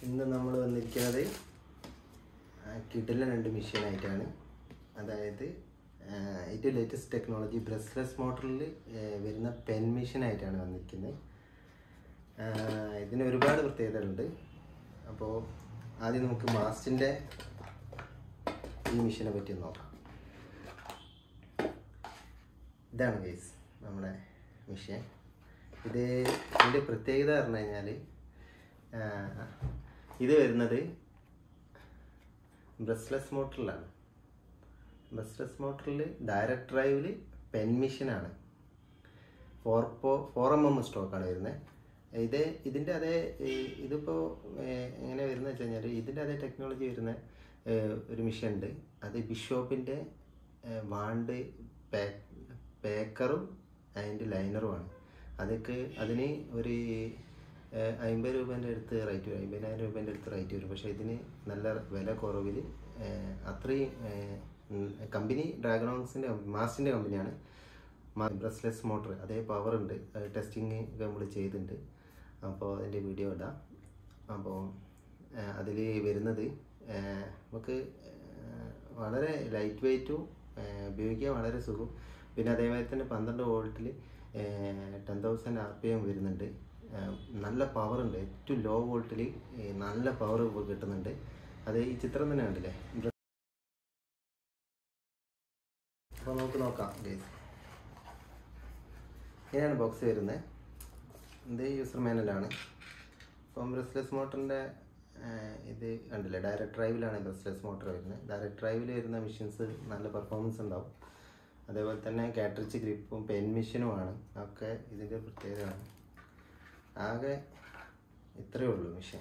ഇന്ന് നമ്മൾ വന്നിരിക്കുന്നത് കിടില രണ്ട് മെഷീനായിട്ടാണ് അതായത് ആ, ഏറ്റവും ലേറ്റസ്റ്റ് ടെക്നോളജി ബ്രസ്ലെസ് മോട്ടറിൽ വരുന്ന പെൻ മെഷീനായിട്ടാണ് വന്നിരിക്കുന്നത് ആ, ഇതിന് ഒരുപാട് പ്രത്യേകതകളുണ്ട് അപ്പോൾ ആദ്യം നമുക്ക് മാസ്റ്റിൻ്റെ ഈ മെഷീനെ പറ്റി ഒന്ന് നോക്കാം ഇതാണ് കേസ് നമ്മുടെ മെഷീൻ ഇത് ഇതിൻ്റെ പ്രത്യേകത പറഞ്ഞു കഴിഞ്ഞാൽ ഇത് വരുന്നത് ബ്രസ്ലെസ് മോട്ടറിലാണ് ബ്രസ്ലെസ് മോട്ടറിൽ ഡയറക്റ്റ് ഡ്രൈവിൽ പെൻ മെഷീനാണ് ഫോർ പോ ഫോർ എം എം സ്റ്റോക്കാണ് വരുന്നത് ഇത് ഇതിൻ്റെ അതേ ഈ- ഇതിപ്പോൾ ഏഹ്, എങ്ങനെ വരുന്നത് വെച്ച് കഴിഞ്ഞാൽ ഇതിൻ്റെ അതേ ടെക്നോളജി വരുന്ന ഏഹ്, ഒരു മെഷീൻ ഉണ്ട് അത് ബിഷോപ്പിൻ്റെ ഏഹ്, വാണ്ട് പേ- പേക്കറും അതിൻ്റെ ലൈനറുമാണ് അതൊക്കെ അതിന് ഒരു ഏഹ്, അമ്പത് രൂപേൻ്റെ അടുത്ത് റേറ്റ് വരും അമ്പതിനായിരം രൂപേൻ്റെ അടുത്ത് റേറ്റ് വരും പക്ഷേ ഇതിന് നല്ല വില കുറവിൽ ഏഹ്, അത്രയും ഏഹ്, ഉം, കമ്പനി ഡ്രാഗണോൺസിൻ്റെ മാസിൻ്റെ കമ്പനിയാണ് ബ്രസ്ലെസ് മോട്ടർ അതേ പവർ ഉണ്ട് ടെസ്റ്റിങ് ഒക്കെ നമ്മൾ ചെയ്തിട്ടുണ്ട് അപ്പോൾ അതിൻ്റെ വീഡിയോ ഇടാം അപ്പോൾ അതിൽ വരുന്നത് ആ, നമുക്ക് ആ, വളരെ ലൈറ്റ് വെയ്റ്റും ഉപയോഗിക്കാൻ വളരെ സുഖം പിന്നെ അതേമാതിരി തന്നെ പന്ത്രണ്ട് വോൾട്ടിൽ ten thousand R P M വരുന്നുണ്ട് ആ, നല്ല പവർ ഉണ്ട് ഏറ്റവും ലോ വോൾട്ടിൽ നല്ല പവർ കിട്ടുന്നുണ്ട് അത് ഈ ചിത്രം തന്നെ കണ്ടില്ലേ അപ്പോൾ നമുക്ക് നോക്കാം ഗൈസ് ഇങ്ങനെയാണ് ബോക്സ് വരുന്നത് ഇത് യൂസർ മാനുവലാണ് ഇപ്പം ബ്രസ്ലെസ് മോട്ടറിൻ്റെ ഇത് കണ്ടില്ലേ ഡയറക്റ്റ് ഡ്രൈവിലാണ് ബ്രസ്ലെസ് മോട്ടർ വരുന്നത് ഡയറക്റ്റ് ഡ്രൈവിൽ വരുന്ന മെഷീൻസ് നല്ല പെർഫോമൻസ് ഉണ്ടാവും അതേപോലെ തന്നെ കാട്രിച്ച് ഗ്രിപ്പും പെൻ മെഷീനുമാണ് ഒക്കെ ഇതിൻ്റെ പ്രത്യേകതയാണ് ആകെ ഇത്രയേ ഉള്ളൂ മെഷീൻ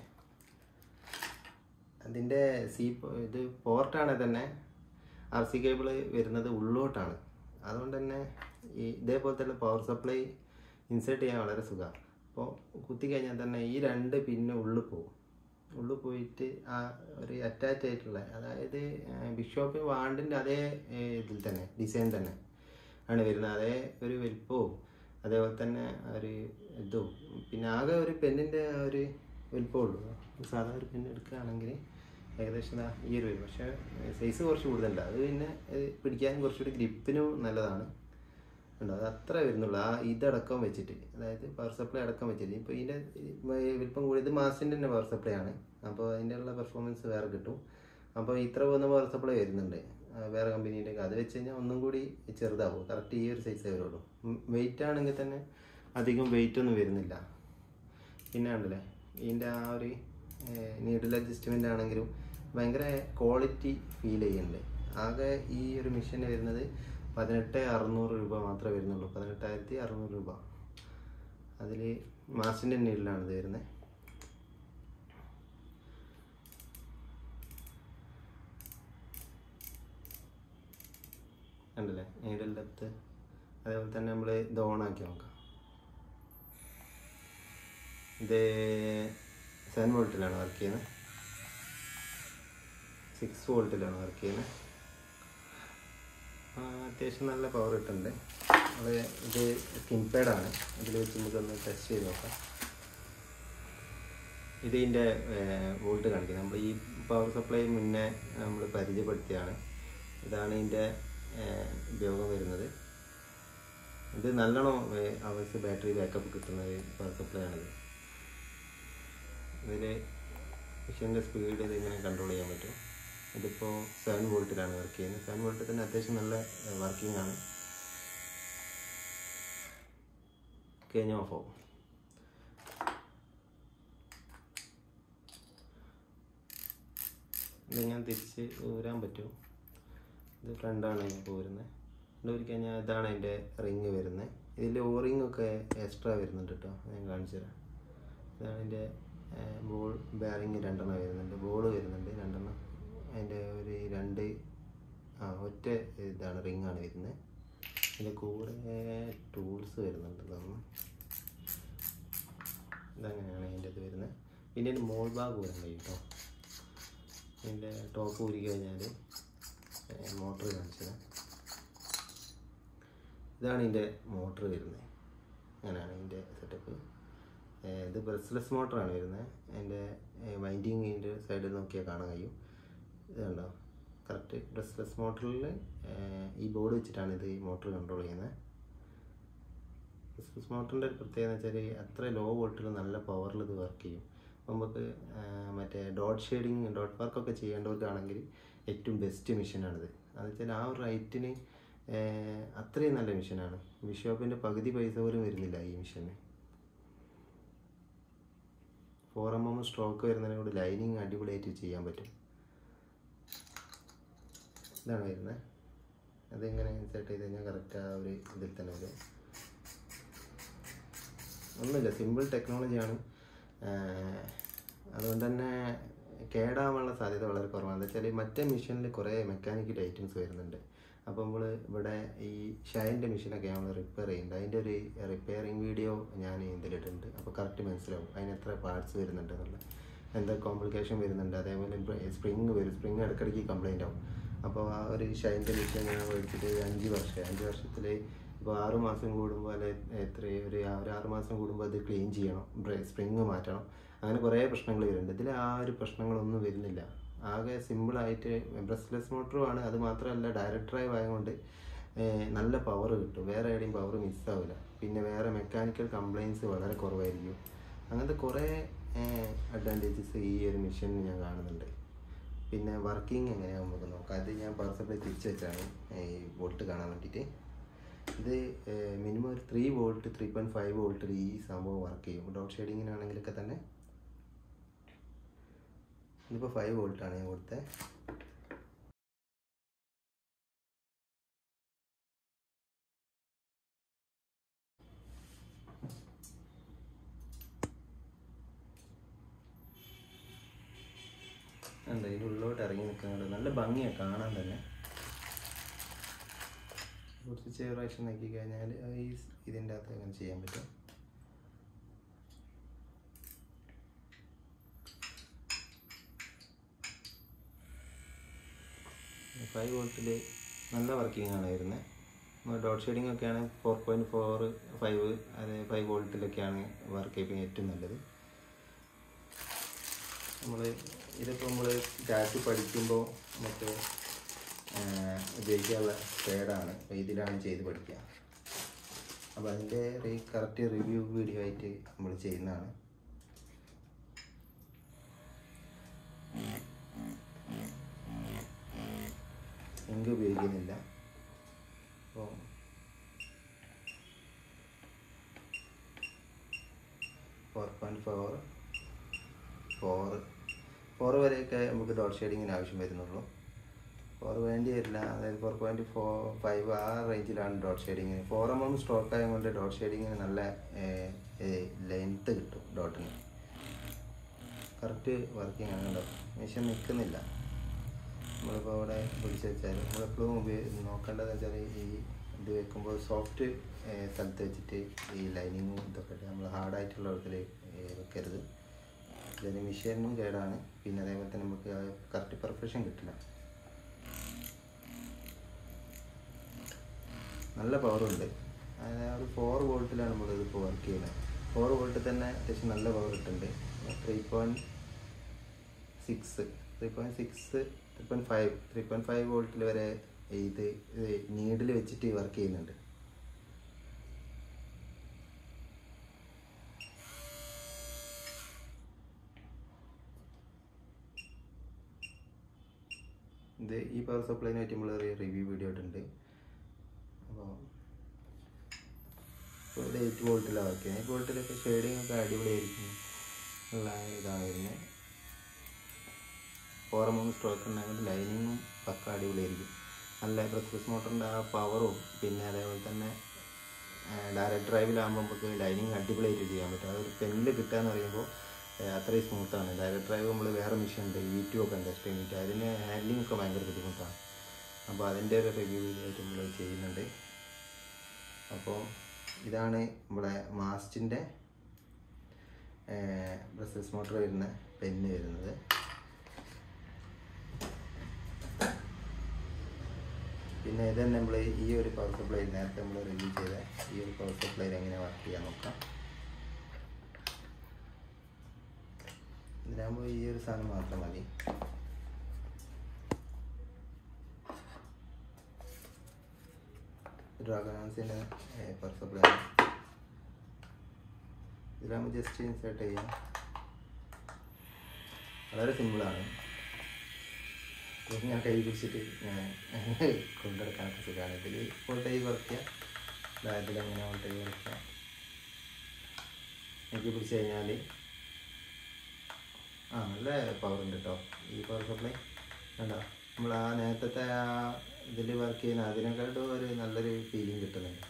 അതിൻ്റെ സി ഇത് പോർട്ടാണ് തന്നെ ആർ സി കേബിൾ വരുന്നത് ഉള്ളോട്ടാണ് അതുകൊണ്ട് തന്നെ ഈ ഇതേപോലത്തെ പവർ സപ്ലൈ ഇൻസേർട്ട് ചെയ്യാൻ വളരെ സുഖമാണ് അപ്പോൾ കുത്തി കഴിഞ്ഞാൽ തന്നെ ഈ രണ്ട് പിന്നെ ഉള്ളിൽ പോകും ഉള്ളിൽ പോയിട്ട് ആ ഒരു അറ്റാച്ച് ആയിട്ടുള്ള അതായത് ബിഷോപ്പ് വാണ്ടിൻ്റെ അതേ ഏഹ്, ഇതിൽ തന്നെ ഡിസൈൻ തന്നെ ആണ് വരുന്നത് അതേ ഒരു വലിപ്പവും അതേപോലെ തന്നെ ഒരു ഇതും പിന്നെ ആകെ ഒരു പെന്നിൻ്റെ ഒരു വലിപ്പമുള്ളൂ സാധാ ഒരു പെണ്ണ് എടുക്കുകയാണെങ്കിൽ ഏകദേശം ദാ ഈ ഒരു വരും പക്ഷേ സൈസ് കുറച്ച് കൂടുതലുണ്ട് അത് പിന്നെ ഏഹ്, പിടിക്കാൻ കുറച്ചുകൂടി ഗ്രിപ്പിനും നല്ലതാണ് ഉണ്ടോ അത് അത്ര വരുന്നുള്ളൂ ആ ഇതടക്കം വെച്ചിട്ട് അതായത് പവർ സപ്ലൈ അടക്കം വെച്ചിട്ട് ഇപ്പോൾ ഇതിൻ്റെ വലിപ്പം കൂടി ഇത് മാസിൻ്റെ തന്നെ പവർ സപ്ലൈ ആണ് അപ്പോൾ അതിൻ്റെ ഉള്ള പെർഫോമൻസ് വേറെ കിട്ടും അപ്പോൾ ഇത്ര പോകുന്ന പവർ സപ്ലൈ വരുന്നുണ്ട് ആ, വേറെ കമ്പനീൻ്റെ അത് വെച്ച് കഴിഞ്ഞാൽ ഒന്നും കൂടി ചെറുതാവും കറക്റ്റ് ഈ ഒരു സൈസേ വരുള്ളൂ വെയിറ്റ് ആണെങ്കിൽ തന്നെ അധികം വെയിറ്റ് ഒന്നും വരുന്നില്ല പിന്നെ ഉണ്ടല്ലേ ഇതിൻ്റെ ആ ഒരു നീഡിൽ അഡ്ജസ്റ്റ്മെൻ്റ് ആണെങ്കിലും ഭയങ്കര ക്വാളിറ്റി ഫീൽ ചെയ്യുന്നുണ്ട് ആകെ ഈ ഒരു മെഷീന് വരുന്നത് പതിനെട്ട് അറുന്നൂറ് രൂപ മാത്രമേ വരുന്നുള്ളൂ പതിനെട്ടായിരത്തി അറുന്നൂറ് രൂപ അതിൽ മാസിൻ്റെ നീഡിലാണ് ഇത് വരുന്നത് ഉണ്ടല്ലേ നീഡിൽ ഡെപ്ത് അതേപോലെ തന്നെ നമ്മൾ ഇത് ഓണാക്കി നോക്കാം ഇത് സെവൻ വോൾട്ടിലാണ് വർക്ക് ചെയ്യുന്നത് സിക്സ് വോൾട്ടിലാണ് വർക്ക് ചെയ്യുന്നത് ആ, അത്യാവശ്യം നല്ല പവർ കിട്ടുന്നുണ്ട് അത് ഇത് സ്കിൻ പാഡാണ് ഇതിൽ വെച്ച് നമുക്കൊന്ന് ടെസ്റ്റ് ചെയ്ത് നോക്കാം ഇത് ഇതിൻ്റെ വോൾട്ട് കാണിക്കുന്നത് നമ്മൾ ഈ പവർ സപ്ലൈ മുന്നേ നമ്മൾ പരിചയപ്പെടുത്തിയാണ് ഇതാണ് ഇതിൻ്റെ ഉപയോഗം വരുന്നത് ഇത് നല്ലോണം അവേഴ്സ് ബാറ്ററി ബാക്കപ്പ് കിട്ടുന്ന ഒരു പവർ സപ്ലൈ ആണിത് ഇതിൽ മെഷീൻ്റെ സ്പീഡ് ഇതിങ്ങനെ കൺട്രോൾ ചെയ്യാൻ പറ്റും ഇതിപ്പോൾ സെവൻ വോൾട്ടിലാണ് വർക്ക് ചെയ്യുന്നത് സെവൻ വോൾട്ടിൽ തന്നെ അത്യാവശ്യം നല്ല വർക്കിംഗ് ആണ് കഴിഞ്ഞ ഓഫ് ആവും ഇത് ഞാൻ തിരിച്ച് ഊരാൻ പറ്റും ഇത് ഫ്രണ്ടാണ് ഞാൻ പോരുന്നത് ഊരി കഴിഞ്ഞാൽ ഇതാണ് അതിൻ്റെ റിങ് വരുന്നത് ഇതിൽ ഓറിങ് ഒക്കെ എക്സ്ട്രാ വരുന്നുണ്ട് കേട്ടോ ഞാൻ കാണിച്ചു തരാം ഇതാണ് അതിൻ്റെ ബോൾ ബാരിങ് രണ്ടെണ്ണം വരുന്നുണ്ട് ബോൾ വരുന്നുണ്ട് രണ്ടെണ്ണം അതിൻ്റെ ഒരു രണ്ട് ആ ഒറ്റ ഇതാണ് റിങ്ങാണ് വരുന്നത് ഇതിൻ്റെ കൂടെ ടൂൾസ് വരുന്നുണ്ട് തോന്നുന്നു ഇതങ്ങനെയാണ് അതിൻ്റെ ഇത് വരുന്നത് പിന്നെ ഇതിൻ്റെ മോൾ ഭാഗം വരുന്നുണ്ട് കേട്ടോ ഇതിൻ്റെ ടോപ്പ് ഊരി കഴിഞ്ഞാൽ മോട്ടർ കാണിച്ചത് ഇതാണ് ഇതിൻ്റെ മോട്ടർ വരുന്നത് അങ്ങനെയാണ് ഇതിൻ്റെ സെറ്റപ്പ് ഏഹ് ഇത് ബ്രസ്ലെസ് മോട്ടറാണ് വരുന്നത് അതിൻ്റെ വൈൻഡിങ്ങിൻ്റെ സൈഡിൽ നോക്കിയാൽ കാണാൻ കഴിയും ഇത് കണ്ടോ കറക്റ്റ് ബ്രസ്ലെസ് മോട്ടറിൽ ഈ ബോർഡ് വെച്ചിട്ടാണ് ഇത് ഈ മോട്ടർ കൺട്രോൾ ചെയ്യുന്നത് ബ്രസ്ലെസ് മോട്ടറിൻ്റെ ഒരു പ്രത്യേകത എന്ന് വെച്ചാൽ അത്ര ലോ വോൾട്ടിൽ നല്ല പവറിൽ ഇത് വർക്ക് ചെയ്യും അപ്പോൾ നമുക്ക് ഏഹ് മറ്റേ ഡോട്ട് ഷെയ്ഡിങ് ഡോട്ട് വർക്കൊക്കെ ചെയ്യേണ്ടവർക്കാണെങ്കിൽ ഏറ്റവും ബെസ്റ്റ് മെഷീനാണിത് എന്ന് വെച്ചാൽ ആ ഒരു റൈറ്റിന് അത്രയും നല്ല മെഷീനാണ് ബിഷോപ്പിൻ്റെ പകുതി പൈസ പോലും വരുന്നില്ല ഈ മെഷീന് ഫോർ എം എം സ്ട്രോക്ക് വരുന്നതിനെ കൂടി ലൈനിങ് അടിപൊളിയായിട്ട് ചെയ്യാൻ പറ്റും ഇതാണ് വരുന്നത് അതെങ്ങനെ ഇൻസേർട്ട് ചെയ്ത് കഴിഞ്ഞാൽ കറക്റ്റ് ആ ഒരു ഇതിൽ തന്നെ വരും ഒന്നുമില്ല സിമ്പിൾ ടെക്നോളജിയാണ് അതുകൊണ്ട് തന്നെ കേടാവാനുള്ള സാധ്യത വളരെ കുറവാണ് എന്താ വെച്ചാൽ മറ്റേ മെഷീനിൽ കുറേ മെക്കാനിക്കൽ ഐറ്റംസ് വരുന്നുണ്ട് അപ്പോൾ നമ്മൾ ഇവിടെ ഈ ഷൈൻ്റെ മെഷീനൊക്കെ നമ്മൾ റിപ്പയർ ചെയ്യുന്നുണ്ട് അതിൻ്റെ ഒരു റിപ്പയറിങ് വീഡിയോ ഞാൻ ഇതിലിട്ടുണ്ട് അപ്പോൾ കറക്റ്റ് മനസ്സിലാവും അതിന് എത്ര പാർട്സ് വരുന്നുണ്ട് എന്നുള്ളത് എന്താ കോംപ്ലിക്കേഷൻ വരുന്നുണ്ട് അതേപോലെ സ്പ്രിങ് വരും സ്പ്രിങ് ഇടയ്ക്കിടയ്ക്ക് കംപ്ലൈൻ്റ് ആവും അപ്പോൾ ആ ഒരു ഷൈൻ്റെ മെഷീൻ ഞാൻ മേടിച്ചിട്ട് അഞ്ച് വർഷം അഞ്ച് വർഷത്തിൽ ഇപ്പോൾ ആറ് മാസം കൂടുമ്പോൾ അല്ലെ എത്ര ഒരു ആ- ഒരു ആറ് മാസം കൂടുമ്പോൾ അത് ക്ലീൻ ചെയ്യണം സ്പ്രിങ് മാറ്റണം അങ്ങനെ കുറേ പ്രശ്നങ്ങൾ വരുന്നുണ്ട് ഇതിൽ ആ ഒരു പ്രശ്നങ്ങളൊന്നും വരുന്നില്ല ആകെ സിമ്പിളായിട്ട് ബ്രസ്ലെസ് മോട്ടറുമാണ് അത് മാത്രമല്ല ഡയറക്റ്റ് ഡ്രൈവ് ആയതുകൊണ്ട് ഏഹ്, നല്ല പവർ കിട്ടും വേറെ എവിടെയും പവർ മിസ്സാവില്ല പിന്നെ വേറെ മെക്കാനിക്കൽ കംപ്ലയിൻസ് വളരെ കുറവായിരിക്കും അങ്ങനത്തെ കുറേ അഡ്വാൻറ്റേജസ് ഈ ഒരു മെഷീനിൽ ഞാൻ കാണുന്നുണ്ട് പിന്നെ വർക്കിംഗ് എങ്ങനെയാണെന്ന് നമുക്ക് നോക്കാം അത് ഞാൻ പവർ സപ്ലൈ തിരിച്ച് വെച്ചാണ് ഈ വോൾട്ട് കാണാൻ വേണ്ടിയിട്ട് ഇത് മിനിമം ഒരു three volt three point five വോൾട്ടിൽ ഈ സംഭവം വർക്ക് ചെയ്യും ഡോട്ട് ഷെയ്ഡിങ്ങിനാണെങ്കിലൊക്കെ തന്നെ ഇതിപ്പോൾ ഫൈവ് വോൾട്ടാണ് ഞാൻ കൊടുത്തത് എന്താ ഇതിൻ്റെ ഉള്ളിലോട്ട് ഇറങ്ങി നിൽക്കുന്നുണ്ട് നല്ല ഭംഗിയാണ് കാണാൻ തന്നെ കുറച്ച് ചെറിയ പ്രാവശ്യം നോക്കി കഴിഞ്ഞാൽ ഈ ഇതിൻ്റെ അകത്ത് അങ്ങനെ ചെയ്യാൻ പറ്റും ഫൈവ് വോൾട്ടിൽ നല്ല വർക്കിംഗ് ആണ് വരുന്നത് ഡോട്ട് ഷെയ്ഡിംഗ് ഒക്കെയാണ് ഫോർ പോയിൻറ്റ് ഫോർ ഫൈവ് അത് ഫൈവ് വോൾട്ടിലൊക്കെയാണ് വർക്ക് ചെയ്യിപ്പിക്കാൻ ഏറ്റവും നല്ലത് നമ്മൾ ഇതിപ്പോൾ നമ്മൾ ക്ലാസ്സിൽ പഠിക്കുമ്പോൾ നമുക്ക് ആഹ്, ഉപയോഗിക്കാനുള്ള സ്പേഡാണ് അപ്പോൾ ഇതിലാണ് ചെയ്ത് പഠിക്കുക അപ്പോൾ അതിൻ്റെ റീ കറക്റ്റ് റിവ്യൂ വീഡിയോ ആയിട്ട് നമ്മൾ ചെയ്യുന്നതാണ് ഇങ്ക് ഉപയോഗിക്കുന്നില്ല അപ്പോൾ four point four four four വരെയൊക്കെ നമുക്ക് ഡോട്ട് ഷെയ്ഡിങ്ങിന് ആവശ്യം വരുന്നുള്ളൂ ഫോർ വേണ്ടി വരില്ല അതായത് ഫോർ പോയിൻറ്റ് ഫോർ ഫൈവ് ആ റേഞ്ചിലാണ് ഡോട്ട് ഷെയ്ഡിങ്ങിന് ഫോർ എം എം സ്ട്രോക്ക് ആയതുകൊണ്ട് ഡോട്ട് ഷെയ്ഡിങ്ങിന് നല്ല ലെങ്ത്ത് കിട്ടും ഡോട്ടിന് കറക്റ്റ് വർക്കിംഗ് ആണ് കേട്ടോ മെഷീൻ നിൽക്കുന്നില്ല നമ്മളിപ്പോൾ അവിടെ പിടിച്ച് വെച്ചാൽ നമ്മളെപ്പോഴും ഉപയോഗി നോക്കേണ്ടതെന്ന് വെച്ചാൽ ഈ ഇത് വെക്കുമ്പോൾ സോഫ്റ്റ് സ്ഥലത്ത് വെച്ചിട്ട് ഈ ലൈനിങ്ങും ഇതൊക്കെ ഇട്ട് നമ്മൾ ഹാർഡായിട്ടുള്ള ഇടത്തിൽ വെക്കരുത് ഇതിന് മെഷീനും കേടാണ് പിന്നെ അതേപോലെ തന്നെ നമുക്ക് കറക്റ്റ് പെർഫെക്ഷൻ കിട്ടില്ല നല്ല പവറുണ്ട് അതായത് ആ ഒരു ഫോർ വോൾട്ടിലാണ് നമ്മൾ ഇതിപ്പോൾ വർക്ക് ചെയ്യുന്നത് ഫോർ വോൾട്ടിൽ തന്നെ അത്യാവശ്യം നല്ല പവർ കിട്ടുന്നുണ്ട് three point six three point six three point five three point five വോൾട്ടിൽ വരെ ഇത് നീഡിൽ വെച്ചിട്ട് വർക്ക് ചെയ്യുന്നുണ്ട് ഇത് ഈ പവർ സപ്ലൈനെ പറ്റി നമ്മൾ റിവ്യൂ വീഡിയോ ഇട്ടുണ്ട് അപ്പോൾ ഇപ്പോൾ ഇത് എയ്റ്റ് വോൾട്ടിലാണ് വർക്ക് ചെയ്യുന്നത് എയ്റ്റ് വോൾട്ടിലൊക്കെ ഷെയ്ഡിങ് ഒക്കെ അടിപൊളിയായിരിക്കും ഉള്ള ഇതാണ് വരുന്നത് ഫോർ എം എം സ്ട്രോക്ക് ഉണ്ടായത് ലൈനിങ്ങും പക്ക അടിപൊളിയായിരിക്കും നല്ല ബ്രസ്ലെസ് മോട്ടറിൻ്റെ ആ പവറും പിന്നെ അതേപോലെ തന്നെ ഡയറക്റ്റ് ഡ്രൈവിലാകുമ്പോൾ നമുക്ക് ലൈനിങ് അടിപൊളിയായിട്ട് ചെയ്യാൻ പറ്റും അതൊരു പെന്നിൽ കിട്ടുക എന്ന് പറയുമ്പോൾ ഏഹ്, അത്രയും സ്മൂത്താണ് ഡയറക്റ്റ് ഡ്രൈവ് നമ്മൾ വേറെ മെഷീൻ ഉണ്ട് വി ടു ഒക്കെ ഉണ്ട് എക്സ്ട്രീം വി ടു അതിന് ഹാൻഡ്ലിംഗ് ഒക്കെ ഭയങ്കര ബുദ്ധിമുട്ടാണ് അപ്പോൾ അതിൻ്റെ ഒരു റിവ്യൂ ആയിട്ട് നമ്മൾ ചെയ്യുന്നുണ്ട് അപ്പോൾ ഇതാണ് നമ്മുടെ മാസ്റ്റിൻ്റെ ബ്രസൽസ് മോട്ടർ വരുന്ന പെന്ന് വരുന്നത് പിന്നെ ഇത് തന്നെ നമ്മൾ ഈ ഒരു പവർ സപ്ലൈ നേരത്തെ നമ്മൾ റിവ്യൂ ചെയ്ത ഈ ഒരു പവർ സപ്ലൈയിൽ എങ്ങനെ വർക്ക് ചെയ്യാൻ നോക്കാം ഇതിലാകുമ്പോൾ ഈ ഒരു സാധനം മാത്രം മതി ഡ്രാഗനാൻസിൻ്റെ പെർസപ്ലൈ ഇതിലാകുമ്പോൾ ജസ്റ്റ് ഇൻസേർട്ട് ചെയ്യാം വളരെ സിമ്പിളാണ് ഇത് ഞാൻ കൈ പിടിച്ചിട്ട് ഞാൻ കൊണ്ടെടുക്കാനൊക്കെ സുഖമാണ് ഇതിൽ വോൾട്ടേജ് കുറയ്ക്കുക ഇതിൽ എങ്ങനെ വോൾട്ടേജ് കുറയ്ക്കുക എനിക്ക് പിടിച്ച് കഴിഞ്ഞാൽ ആ നല്ല പവർ ഉണ്ട് കേട്ടോ ഈ പവർ സപ്ലൈ കണ്ടോ നമ്മൾ ആ നേരത്തെ ആ ഇതിൽ വർക്ക് ചെയ്യുന്ന അതിനെക്കാട്ടും ഒരു നല്ലൊരു ഫീലിംഗ് കിട്ടുന്നുണ്ട്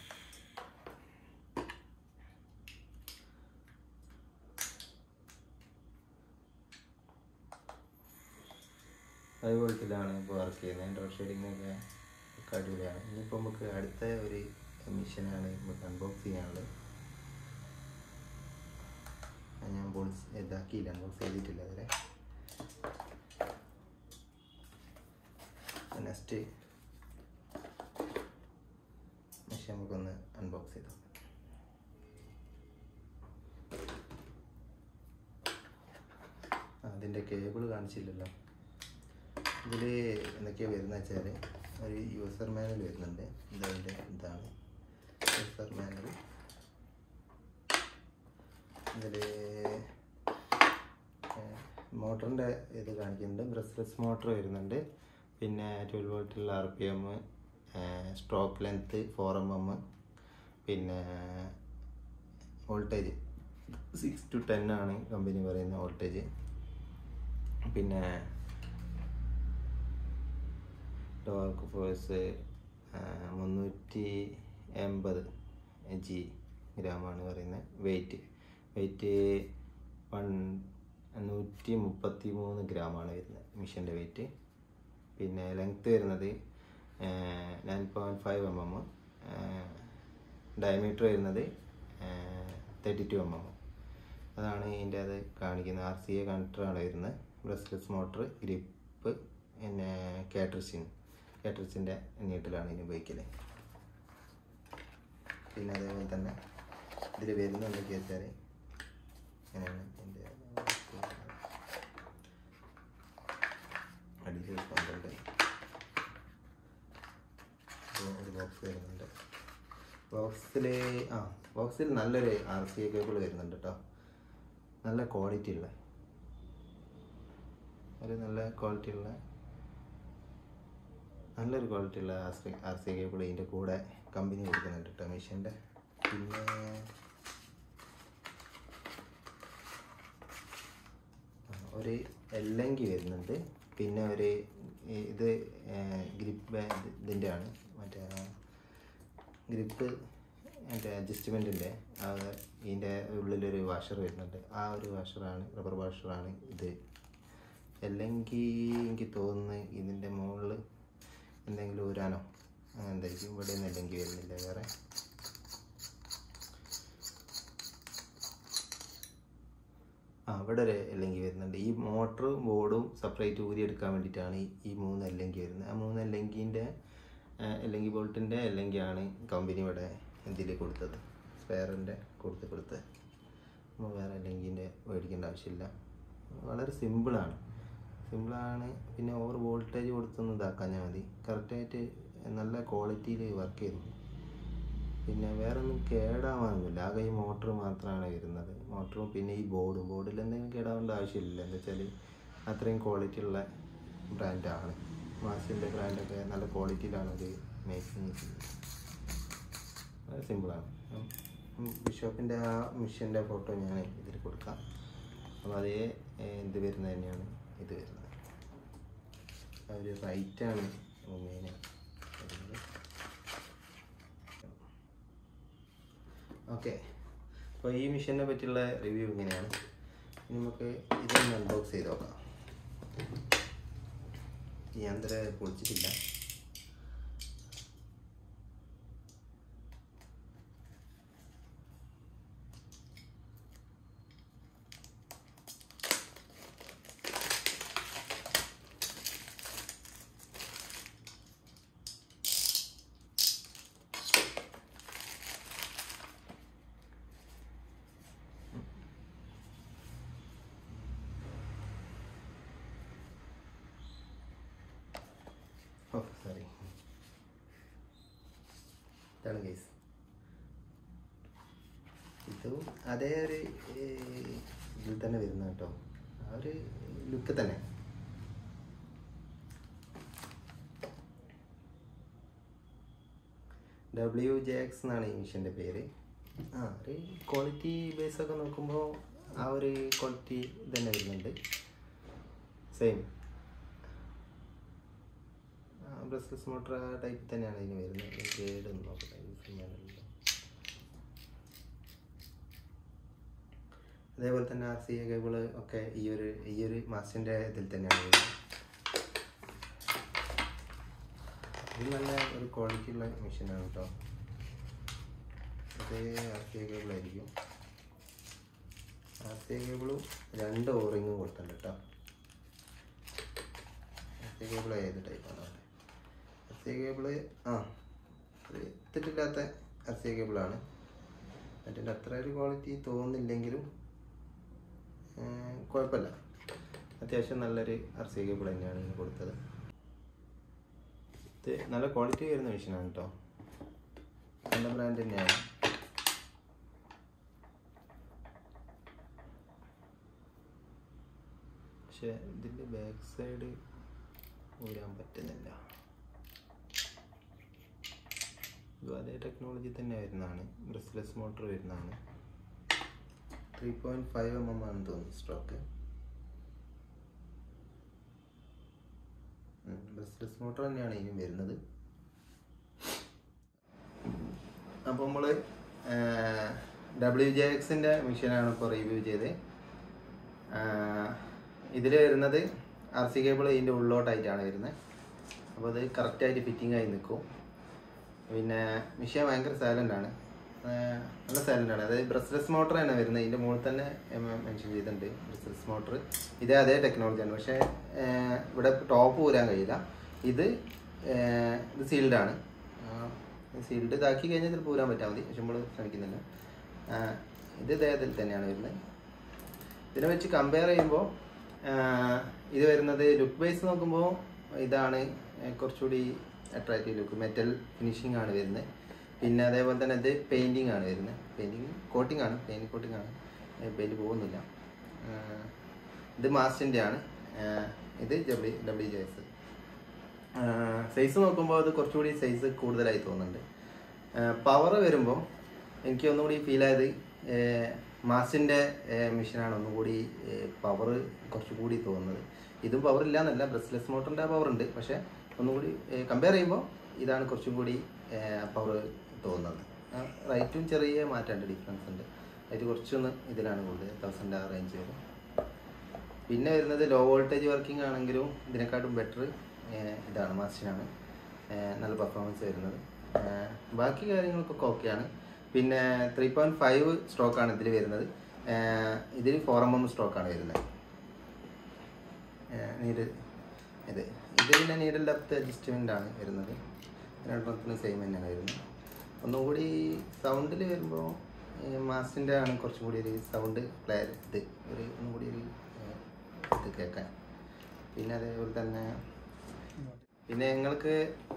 ഫൈവ് വോൾട്ടിലാണ് ഇപ്പോൾ വർക്ക് ചെയ്യുന്നത് ഡോട്ട് ഷെയ്ഡിങ്ങൊക്കെ ഒക്കെ അടിപൊളിയാണ് ഇനിയിപ്പോൾ നമുക്ക് അടുത്ത ഒരു മെഷീനാണ് നമുക്ക് അൺബോക്സ് ചെയ്യാനുള്ളത് അത് ഞാൻ ബോൾസ് ഇതാക്കിയില്ല അൺബോക്സ് ചെയ്തിട്ടില്ല അതുവരെ നെക്സ്റ്റ് മെഷീൻ നമുക്കൊന്ന് അൺബോക്സ് ചെയ്ത് നോക്കാം അതിൻ്റെ കേബിൾ കാണിച്ചില്ലല്ലോ ഇതിൽ എന്തൊക്കെയാണ് വരുന്നത് വെച്ചാൽ ഒരു യൂസർ മാനുവൽ വരുന്നുണ്ട് ഇതതിൻ്റെ ഇതാണ് യൂസർ മാനുവൽ ഇതിൽ മോട്ടറിൻ്റെ ഇത് കാണിക്കുന്നുണ്ട് ബ്രസ്ലെസ് മോട്ടർ വരുന്നുണ്ട് പിന്നെ ട്വൽവ് വോൾട്ടുള്ള R P M stroke length four M M പിന്നെ വോൾട്ടേജ് സിക്സ് ടു ടെൻ ആണ് കമ്പനി പറയുന്ന വോൾട്ടേജ് പിന്നെ ടോർക്ക് ഫോഴ്സ് മുന്നൂറ്റി എൺപത് ജി ഗ്രാമാണ് പറയുന്നത് വെയിറ്റ് വെയിറ്റ് വൺ നൂറ്റി മുപ്പത്തി മൂന്ന് ഗ്രാമാണ് വരുന്നത് മിഷൻ്റെ വെയിറ്റ് പിന്നെ ലെങ്ത്ത് വരുന്നത് nine point five M M diameter വരുന്നത് തേർട്ടി ടു എം എം അതാണ് ഇതിൻ്റെ അത് കാണിക്കുന്നത് ആർ സി എ കണക്ടറാണ് വരുന്നത് ബ്രസ്ലെസ് മോട്ടർ ഗ്രിപ്പ് പിന്നെ കാറ്ററിച്ചിൻ കാറ്ററിച്ചിൻ്റെ നീട്ടിലാണ് ഇതിന് ഉപയോഗിക്കൽ പിന്നെ അതേപോലെ തന്നെ ഇതിൽ വരുന്ന എന്തൊക്കെയാ വെച്ചാൽ ഇങ്ങനെയാണ് ഇതിൻ്റെ അടിയിൽ പന്ത്രണ്ട് ഒരു ബോക്സ് വരുന്നുണ്ട് ബോക്സിൽ ആ ബോക്സിൽ നല്ലൊരു ആർ സി എ കേബിൾ വരുന്നുണ്ട് കേട്ടോ നല്ല ക്വാളിറ്റി ഉള്ള ഒരു നല്ല ക്വാളിറ്റി ഉള്ള നല്ലൊരു ക്വാളിറ്റി ഉള്ള R C R C cable ഇതിൻ്റെ കൂടെ കമ്പനി കൊടുക്കുന്നുണ്ട് കേട്ടോ മെഷീൻ്റെ പിന്നെ ഒരു എല്ലങ്കി വരുന്നുണ്ട് പിന്നെ ഒരു ഇത് ഗ്രിപ്പ് ഇതിൻ്റെ ആണ് മറ്റേ ഗ്രിപ്പ് മറ്റേ അഡ്ജസ്റ്റ്മെൻറ്റിൻ്റെ അത് ഇതിൻ്റെ ഉള്ളിലൊരു വാഷർ വരുന്നുണ്ട് ആ ഒരു വാഷറാണ് റബ്ബർ വാഷറാണ് ഇത് അല്ലെങ്കിൽ എനിക്ക് തോന്നുന്നു ഇതിൻ്റെ മുകളിൽ എന്തെങ്കിലും ഊരാനോ അങ്ങനെ എന്തായിരിക്കും ഇവിടെ ഒന്നും അല്ലെങ്കിൽ വരുന്നില്ല വേറെ ആ ഇവിടെ ഒരു എല്ലെങ്കിൽ വരുന്നുണ്ട് ഈ മോട്ടറും ബോർഡും സെപ്പറേറ്റ് ഊരി എടുക്കാൻ വേണ്ടിയിട്ടാണ് ഈ- ഈ മൂന്ന് എല്ലെങ്കിൽ വരുന്നത് ആ മൂന്ന് എല്ലെങ്കിൻ്റെ എല്ലെങ്കിൽ ബോൾട്ടിൻ്റെ എല്ലെങ്കിയാണ് കമ്പനി ഇവിടെ ഇതിൽ കൊടുത്തത് സ്പെയറിൻ്റെ കൊടുത്ത് കൊടുത്ത് നമ്മൾ വേറെ എല്ലെങ്കിൻ്റെ മേടിക്കേണ്ട ആവശ്യമില്ല വളരെ സിമ്പിളാണ് സിമ്പിളാണ് പിന്നെ ഓവർ വോൾട്ടേജ് കൊടുത്തൊന്നും ഇതാക്കാഞ്ഞാൽ മതി കറക്റ്റായിട്ട് നല്ല ക്വാളിറ്റിയിൽ വർക്ക് ചെയ്തു പിന്നെ വേറെ ഒന്നും കേടാവാനൊന്നുമില്ല ആകെ ഈ മോട്ടർ മാത്രമാണ് വരുന്നത് മോട്ടറും പിന്നെ ഈ ബോർഡും ബോർഡിൽ എന്തെങ്കിലും കേടാവേണ്ട ആവശ്യമില്ല എന്താ വെച്ചാൽ അത്രയും ക്വാളിറ്റി ഉള്ള ബ്രാൻഡാണ് മാസിൻ്റെ ബ്രാൻഡൊക്കെ നല്ല ക്വാളിറ്റിയിലാണ് അത് മേക്കിങ് വളരെ സിമ്പിളാണ് ബിഷോപ്പിൻ്റെ ആ മിഷൻ്റെ ഫോട്ടോ ഞാൻ ഇതിൽ കൊടുക്കാം അപ്പോൾ അതേ ഏഹ്, ഇത് വരുന്നത് തന്നെയാണ് ഇത് വരുന്നത് ആ ഒരു റൈറ്റാണ് മെയിൻ വരുന്നത് ഓക്കെ അപ്പോൾ ഈ മിഷീനെ പറ്റിയുള്ള റിവ്യൂ ഇങ്ങനെയാണ് ഇനി നമുക്ക് ഇതൊന്ന് അൺബോക്സ് ചെയ്ത് നോക്കാം ഈ യന്ത്രം പൊളിച്ചിട്ടില്ല ഇതാണ് കേസ് ഇതും അതേ ഒരു ഏഹ്, ഇതിൽ തന്നെ വരുന്ന കേട്ടോ ആ ഒരു ലുക്ക് തന്നെ ഡബ്ല്യു ജെ എക്സ് എന്നാണ് ഈ മിഷൻ്റെ പേര് ആ ഒരു ക്വാളിറ്റി ബേസ് ഒക്കെ നോക്കുമ്പോൾ ആ ഒരു ക്വാളിറ്റി തന്നെ വരുന്നുണ്ട് സെയിം ബ്രസ്ലെസ് മോട്ടർ ആ ടൈപ്പ് തന്നെയാണ് ഇതിന് വരുന്നത് ഗ്രേഡ് ഒന്ന് നോക്കട്ടെ യൂസ് ചെയ്യാനല്ലോ അതേപോലെ തന്നെ ആർ സി എ കേബിൾ ഒക്കെ ഈ ഒരു ഈ ഒരു മാസിൻ്റെ ഇതിൽ തന്നെയാണ് വരുന്നത് ഇത് നല്ല ഒരു ക്വാളിറ്റി ഉള്ള മെഷീനാണ് കേട്ടോ ഇത് ആർ സി എ കേബിളായിരിക്കും ആർ സി എ കേബിളും രണ്ട് ഓറിങ്ങും കൊടുത്തിട്ടുണ്ട് കേട്ടോ ആർ സി എ കേബിൾ ഏത് ടൈപ്പാണ് ആർ സി എ കേബിള് ആ ഒരു ഇത്തിട്ടില്ലാത്ത ആർ സി എ കേബിളാണ് മറ്റേ അത്ര ഒരു ക്വാളിറ്റി തോന്നുന്നില്ലെങ്കിലും ഏർ, കുഴപ്പമില്ല അത്യാവശ്യം നല്ലൊരു ആർ സി എ കേബിൾ തന്നെയാണ് ഇതിന് കൊടുത്തത് ഇത് നല്ല ക്വാളിറ്റി വരുന്ന മെഷീനാണ് കേട്ടോ നല്ല ബ്രാൻഡ് തന്നെയാണ് പക്ഷെ ഇതിൻ്റെ ബാക്ക് സൈഡ് ഊരാൻ പറ്റുന്നില്ല ഇതും അതേ ടെക്നോളജി തന്നെ വരുന്നതാണ് ബ്രസ്ലെസ് മോട്ടർ വരുന്നതാണ് three point five M M ആണെന്ന് തോന്നുന്നു സ്ട്രോക്ക് ബ്രസ്ലെസ് മോട്ടർ തന്നെയാണ് ഇനിയും വരുന്നത് അപ്പോൾ നമ്മൾ ഡബ്ല്യു ജെ എക്സിൻ്റെ മെഷീനാണ് ഇപ്പോൾ റിവ്യൂ ചെയ്ത് ഇതിൽ വരുന്നത് ആർ സി കേബിൾ ഇതിൻ്റെ ഉള്ളോട്ടായിട്ടാണ് വരുന്നത് അപ്പോൾ അത് കറക്റ്റായിട്ട് ഫിറ്റിംഗ് ആയി നിൽക്കും പിന്നെ മെഷീൻ ഭയങ്കര സൈലൻ്റ് ആണ് ആഹ് നല്ല സൈലൻ്റ് ആണ് അതായത് ബ്രസ്ലെസ് മോട്ടർ തന്നെ വരുന്നത് ഇതിൻ്റെ മുകളിൽ തന്നെ മെൻഷൻ ചെയ്തിട്ടുണ്ട് ബ്രസ്ലെസ് മോട്ടർ ഇതേ അതേ ടെക്നോളജിയാണ് പക്ഷേ ആഹ് ഇവിടെ ടോപ്പ് ഊരാൻ കഴിയില്ല ഇത് ആഹ് ഇത് സീൽഡ് ആണ് സീൽഡ് ഇതാക്കി കഴിഞ്ഞാൽ ചിലപ്പോൾ ഊരാൻ പറ്റാൽ മതി പക്ഷെ നമ്മൾ ശ്രമിക്കുന്നില്ല ആഹ് ഇത് ഇദ്ദേഹത്തിൽ തന്നെയാണ് വരുന്നത് ഇതിനെ വെച്ച് കമ്പയർ ചെയ്യുമ്പോൾ ഇത് വരുന്നത് ലുക്ക് വൈസ് നോക്കുമ്പോൾ ഇതാണ് ഏർ കുറച്ചുകൂടി അട്രാക്റ്റീവ് ലുക്ക് മെറ്റൽ ഫിനിഷിംഗ് ആണ് വരുന്നത് പിന്നെ അതേപോലെ തന്നെ ഇത് പെയിൻറ്റിങ് ആണ് വരുന്നത് പെയിൻറ്റിങ് കോട്ടിംഗ് ആണ് പെയിൻറ്റ് കോട്ടിംഗ് ആണ് പെയിൻറ്റ് പോകുന്നില്ല ആഹ് ഇത് മാസ്റ്റിൻ്റെ ആണ് ആഹ് ഇത് W W J S size നോക്കുമ്പോൾ അത് കുറച്ചുകൂടി സൈസ് കൂടുതലായി തോന്നുന്നുണ്ട് പവർ വരുമ്പോൾ എനിക്ക് ഒന്നുകൂടി ഫീൽ ആയത് മാസിൻ്റെ മെഷീനാണ് ഒന്നുകൂടി പവർ കുറച്ചുകൂടി തോന്നുന്നത് ഇതും പവർ ഇല്ല എന്നല്ല ബ്രസ്ലെസ് മോട്ടറിൻ്റെ പവർ ഉണ്ട് പക്ഷേ ഒന്നുകൂടി കമ്പയർ ചെയ്യുമ്പോൾ ഇതാണ് കുറച്ചും കൂടി പവർ തോന്നുന്നത് റേറ്റും ചെറിയ മാറ്റമുണ്ട് ഡിഫറൻസ് ഉണ്ട് റേറ്റ് കുറച്ചൊന്ന് ഇതിലാണ് കൂടുതൽ തൗസൻഡ് ആ റേഞ്ച് വരും പിന്നെ വരുന്നത് ലോ വോൾട്ടേജ് വർക്കിംഗ് ആണെങ്കിലും ഇതിനെക്കാട്ടും ബെറ്റർ ഇതാണ് മാസ്റ്റിനാണ് നല്ല പെർഫോമൻസ് വരുന്നത് ഏഹ് ബാക്കി കാര്യങ്ങൾക്കൊക്കെ ഓക്കെയാണ് പിന്നെ ത്രീ പോയിൻറ്റ് ഫൈവ് സ്ട്രോക്കാണ് ഇതിൽ വരുന്നത് ഏഹ് ഇതിൽ ഫോർ എം എം സ്ട്രോക്കാണ് വരുന്നത് നീഡ് ഇത് ഇത് പിന്നെ നീഡിൽ ഡെപ്ത് അഡ്ജസ്റ്റ്മെൻ്റ് ആണ് വരുന്നത് രണ്ടെണ്ണത്തിന് സെയിം തന്നെയാണ് വരുന്നത് ഒന്നുകൂടി സൗണ്ടിൽ വരുമ്പോൾ മാസിൻ്റെ ആണ് കുറച്ചും കൂടി ഒരു സൗണ്ട് ക്ലിയർ ഇത് ഒരു ഒന്നും കൂടി ഒരു ഏഹ്, ഇത് കേൾക്കാൻ പിന്നെ അതേപോലെ തന്നെ പിന്നെ നിങ്ങൾക്ക്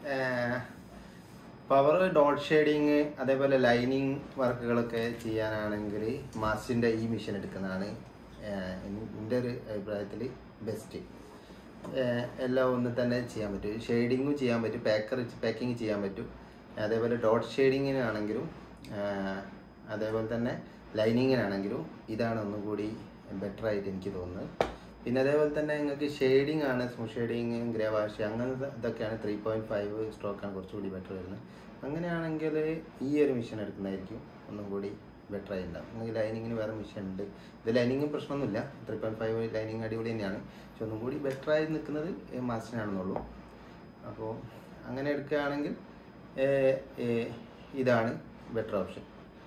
പവർ ഡോട്ട് ഷെയ്ഡിങ് അതേപോലെ ലൈനിങ് വർക്കുകളൊക്കെ ചെയ്യാനാണെങ്കിൽ മാസിൻ്റെ ഈ മെഷീൻ എടുക്കുന്നതാണ് ഏഹ്, എൻ- എൻ്റെ ഒരു അഭിപ്രായത്തിൽ ബെസ്റ്റ് എല്ലാം ഒന്ന് തന്നെ ചെയ്യാൻ പറ്റും ഷെയ്ഡിങ്ങും ചെയ്യാൻ പറ്റും പാക്കർ പാക്കിങ് ചെയ്യാൻ പറ്റും അതേപോലെ ഡോട്ട് ഷെയ്ഡിങ്ങിനാണെങ്കിലും അതേപോലെ തന്നെ ലൈനിങ്ങിനാണെങ്കിലും ഇതാണ് ഒന്നുകൂടി ബെറ്റർ ആയിട്ട് എനിക്ക് തോന്നുന്നത് പിന്നെ അതേപോലെ തന്നെ നിങ്ങൾക്ക് ഷെയ്ഡിങ് ആണ് സ്മൂത്ത് ഷെയ്ഡിങ് ഗ്രേ വാഷ് അങ്ങനത്തെ ഇതൊക്കെയാണ് ത്രീ പോയിൻറ്റ് ഫൈവ് സ്ട്രോക്കാണ് കുറച്ചുകൂടി ബെറ്റർ വരുന്നത് അങ്ങനെയാണെങ്കിൽ ഈ ഒരു മെഷീൻ എടുക്കുന്നതായിരിക്കും ഒന്നും കൂടി ബെറ്റർ ആയിട്ടുണ്ടാവും നിങ്ങൾക്ക് ലൈനിങ്ങിന് വേറെ മെഷീൻ ഉണ്ട് ഇത് ലൈനിങ്ങും പ്രശ്നമൊന്നുമില്ല ത്രീ പോയിൻറ്റ് ഫൈവ് ലൈനിങ് അടിപൊളി തന്നെയാണ് പക്ഷെ ഒന്നും കൂടി ബെറ്റർ ആയി നിൽക്കുന്നത് മാസ്റ്റിനാണെന്നുള്ളൂ അപ്പോൾ അങ്ങനെ എടുക്കുകയാണെങ്കിൽ ഏർ, ഏർ, ഇതാണ് ബെറ്റർ ഓപ്ഷൻ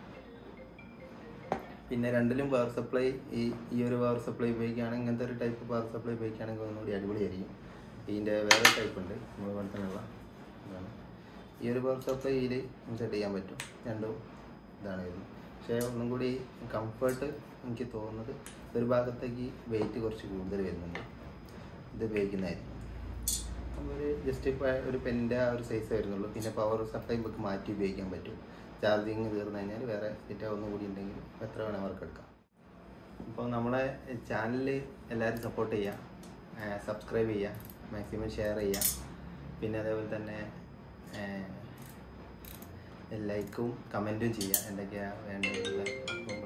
പിന്നെ രണ്ടിലും പവർ സപ്ലൈ ഈ ഈ ഒരു പവർ സപ്ലൈ ഉപയോഗിക്കുകയാണെങ്കിൽ ഇങ്ങനത്തെ ഒരു ടൈപ്പ് പവർ സപ്ലൈ ഉപയോഗിക്കുകയാണെങ്കിൽ ഒന്നുകൂടി അടിപൊളിയായിരിക്കും ഇതിൻ്റെ വേറെ ടൈപ്പ് ഉണ്ട് നമ്മൾ പണത്തിനുള്ള ഇതാണ് ഈ ഒരു പവർ സപ്ലൈ ഇതിൽ ഇൻസെർട്ട് ചെയ്യാൻ പറ്റും രണ്ടും ഇതാണ് വരുന്നത് പക്ഷേ ഒന്നും കൂടി കംഫർട്ട് എനിക്ക് തോന്നുന്നത് ഇതൊരു ഭാഗത്തേക്ക് വെയിറ്റ് കുറച്ച് കൂടുതൽ വരുന്നുണ്ട് ഇത് ഉപയോഗിക്കുന്നതായിരിക്കും ഒരു ജസ്റ്റ് ഇപ്പോൾ ഒരു പെൻ്റെ ആ ഒരു സൈസ് വരുന്നുള്ളൂ പിന്നെ പവർ സപ്ലൈ നമുക്ക് മാറ്റി ഉപയോഗിക്കാൻ പറ്റും ചാർജിങ് തീർന്നു കഴിഞ്ഞാൽ വേറെ സെറ്റ് ഒന്നും കൂടി ഉണ്ടെങ്കിൽ എത്ര വേണേൽ വർക്ക് എടുക്കാം അപ്പോൾ നമ്മളെ ചാനൽ എല്ലാവരും സപ്പോർട്ട് ചെയ്യുക സബ്സ്ക്രൈബ് ചെയ്യുക മാക്സിമം ഷെയർ ചെയ്യുക പിന്നെ അതേപോലെ തന്നെ ലൈക്കും കമൻറ്റും ചെയ്യുക എന്തൊക്കെയാണ് വേണ്ടത് നമ്മൾ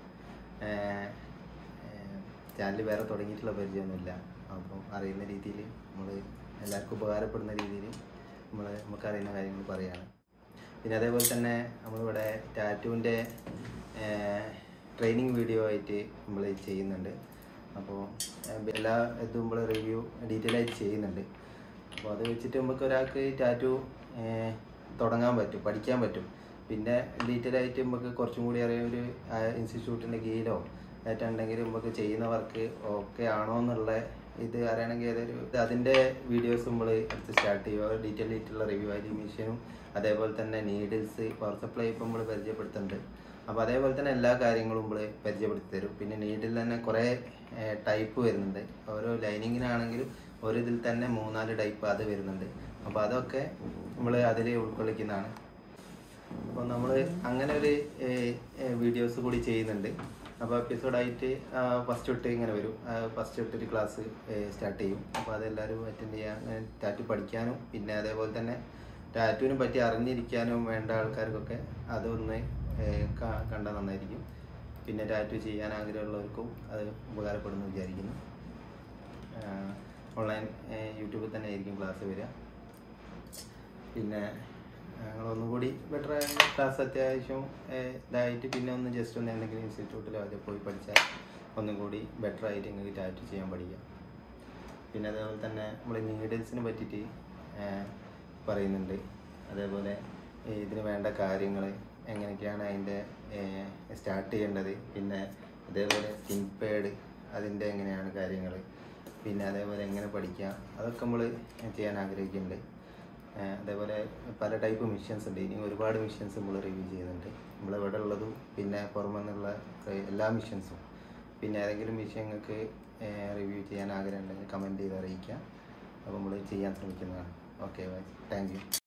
ചാനൽ വേറെ തുടങ്ങിയിട്ടുള്ള പരിചയമൊന്നുമില്ല അപ്പം അറിയുന്ന രീതിയിൽ നമ്മൾ എല്ലാവർക്കും ഉപകാരപ്പെടുന്ന രീതിയിൽ നമ്മൾ നമുക്ക് അറിയുന്ന കാര്യങ്ങൾ പറയുകയാണ് പിന്നെ അതേപോലെ തന്നെ നമ്മളിവിടെ ടാറ്റുവിൻ്റെ ട്രെയിനിങ് വീഡിയോ ആയിട്ട് നമ്മൾ ചെയ്യുന്നുണ്ട് അപ്പോൾ എല്ലാ ഇതും നമ്മൾ റിവ്യൂ ഡീറ്റെയിൽ ആയിട്ട് ചെയ്യുന്നുണ്ട് അപ്പോൾ അത് വെച്ചിട്ട് നമുക്ക് ഒരാൾക്ക് ടാറ്റു തുടങ്ങാൻ പറ്റും പഠിക്കാൻ പറ്റും പിന്നെ ഡീറ്റെയിൽ ആയിട്ട് നമുക്ക് കുറച്ചും കൂടി അറിയാം ഒരു ഇൻസ്റ്റിറ്റ്യൂട്ടിൻ്റെ കീഴിലോ ആയിട്ടുണ്ടെങ്കിൽ നമുക്ക് ചെയ്യുന്ന വർക്ക് ഓക്കെ ആണോ എന്നുള്ള ഇത് അറിയണമെങ്കിൽ ഏതൊരു ഇത് അതിൻ്റെ വീഡിയോസ് നമ്മൾ അടുത്ത് സ്റ്റാർട്ട് ചെയ്യുക ഡീറ്റെയിൽ ആയിട്ടുള്ള റിവ്യൂ ആയിട്ട് മെഷീനും അതേപോലെ തന്നെ നീഡിൽസ് പവർ സപ്ലൈ ഇപ്പോൾ നമ്മൾ പരിചയപ്പെടുത്തുന്നുണ്ട് അപ്പോൾ അതേപോലെ തന്നെ എല്ലാ കാര്യങ്ങളും നമ്മൾ പരിചയപ്പെടുത്തി തരും പിന്നെ നീഡിൽ തന്നെ കുറേ ടൈപ്പ് വരുന്നുണ്ട് ഓരോ ലൈനിങ്ങിനാണെങ്കിലും ഒരു ഇതിൽ തന്നെ മൂന്നാല് ടൈപ്പ് അത് വരുന്നുണ്ട് അപ്പോൾ അതൊക്കെ നമ്മൾ അതിൽ ഉൾക്കൊള്ളിക്കുന്നതാണ് അപ്പോൾ നമ്മൾ അങ്ങനെ ഒരു വീഡിയോസ് കൂടി ചെയ്യുന്നുണ്ട് അപ്പോൾ എപ്പിസോഡായിട്ട് ഫസ്റ്റ് തൊട്ട് ഇങ്ങനെ വരും ഫസ്റ്റ് തൊട്ട് ഒരു ക്ലാസ് സ്റ്റാർട്ട് ചെയ്യും അപ്പോൾ അതെല്ലാവരും അറ്റൻഡ് ചെയ്യാൻ ടാറ്റു പഠിക്കാനും പിന്നെ അതേപോലെ തന്നെ ടാറ്റുവിനെ പറ്റി അറിഞ്ഞിരിക്കാനും വേണ്ട ആൾക്കാർക്കൊക്കെ അതൊന്ന് കണ്ടാൽ നന്നായിരിക്കും പിന്നെ ടാറ്റു ചെയ്യാൻ ആഗ്രഹമുള്ളവർക്കും അത് ഉപകാരപ്പെടുമെന്ന് വിചാരിക്കുന്നു ഓൺലൈൻ യൂട്യൂബിൽ തന്നെ ആയിരിക്കും ക്ലാസ് വരിക പിന്നെ ഞങ്ങൾ ഒന്നുകൂടി ബെറ്റർ ക്ലാസ് അത്യാവശ്യം ഇതായിട്ട് പിന്നെ ഒന്ന് ജസ്റ്റ് ഒന്ന് എന്തെങ്കിലും ഇൻസ്റ്റിറ്റ്യൂട്ടിലോ അതിൽ പോയി പഠിച്ചാൽ ഒന്നും കൂടി ബെറ്റർ ആയിട്ട് നിങ്ങൾക്ക് ടാറ്റു ചെയ്യാൻ പഠിക്കാം പിന്നെ അതേപോലെ തന്നെ നമ്മൾ നീഡിൽസിനെ പറ്റിയിട്ട് പറയുന്നുണ്ട് അതേപോലെ ഇതിന് വേണ്ട കാര്യങ്ങൾ എങ്ങനെയൊക്കെയാണ് അതിൻ്റെ സ്റ്റാർട്ട് ചെയ്യേണ്ടത് പിന്നെ അതേപോലെ സ്കിൻ പേഡ് അതിൻ്റെ എങ്ങനെയാണ് കാര്യങ്ങൾ പിന്നെ അതേപോലെ എങ്ങനെ പഠിക്കാം അതൊക്കെ നമ്മൾ ചെയ്യാൻ ആഗ്രഹിക്കുന്നുണ്ട് അതേപോലെ പല ടൈപ്പ് മിഷൻസ് ഉണ്ട് ഇനി ഒരുപാട് മിഷൻസ് നമ്മൾ റിവ്യൂ ചെയ്യുന്നുണ്ട് നമ്മളിവിടെ ഉള്ളതും പിന്നെ പുറമെ നിന്നുള്ള എല്ലാ മിഷൻസും പിന്നെ ഏതെങ്കിലും മിഷൻ നിങ്ങൾക്ക് റിവ്യൂ ചെയ്യാൻ ആഗ്രഹം ഉണ്ടെങ്കിൽ കമൻറ്റ് ചെയ്ത് അറിയിക്കുക അപ്പോൾ നമ്മൾ ചെയ്യാൻ ശ്രമിക്കുന്നതാണ് ഓക്കെ ബൈ താങ്ക് യു